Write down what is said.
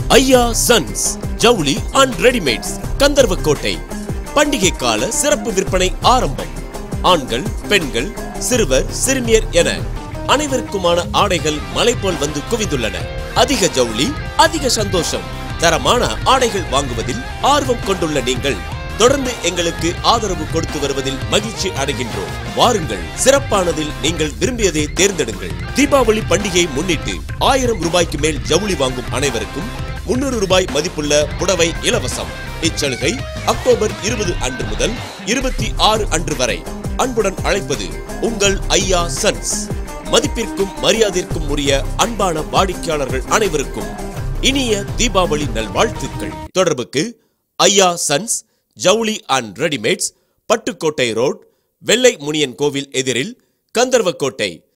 ஐயா சன்ஸ் ஜவுளி and readymades Gandarvakottai பண்டிகை கால சிறப்பு விற்பனை ஆரம்பம் ஆண்கள் பெண்கள் சிறுவர் சிறுமியர் என அனைவருக்குமான ஆடைகள் மலை போல் வந்து குவிந்துள்ளன அதிக ஜவுளி அதிக சந்தோஷம் தரமான ஆடைகள் வாங்குவதில் ஆர்வம் கொண்டுள்ள நீங்கள் தொடர்ந்து எங்களுக்கு ஆதரவு கொடுத்து வருவதில் மகிழ்ச்சி அடைகின்றோம் வாருங்கள் சிறப்பானதில் நீங்கள் விரும்பியதை தேர்ந்தெடுங்கள் தீபாவளி பண்டிகையை முன்னிட்டு ஆயிரம் ரூபாய்க்கு மேல் ஜவுளி வாங்கும் அனைவருக்கும் முன்னூறு ரூபாய் மதிப்புள்ள புடவை இலவசம் இச்சலுகை அக்டோபர் இருபது அன்று முதல் இருபத்தி ஆறு அன்று வரை அன்புடன் அழைப்பது உங்கள் ஐயா சன்ஸ் மதிப்பிற்கும் மரியாதைக்கும் உரிய அன்பான வாடிக்கையாளர்கள் அனைவருக்கும் இனிய தீபாவளி நல்வாழ்த்துக்கள் தொடர்புக்கு ஐயா சன்ஸ் ஜவுளி அண்ட் ரெடிமேட்ஸ் பட்டுக்கோட்டை ரோட் வெள்ளை முனியன் கோவில் எதிரில் கந்தர்வக்கோட்டை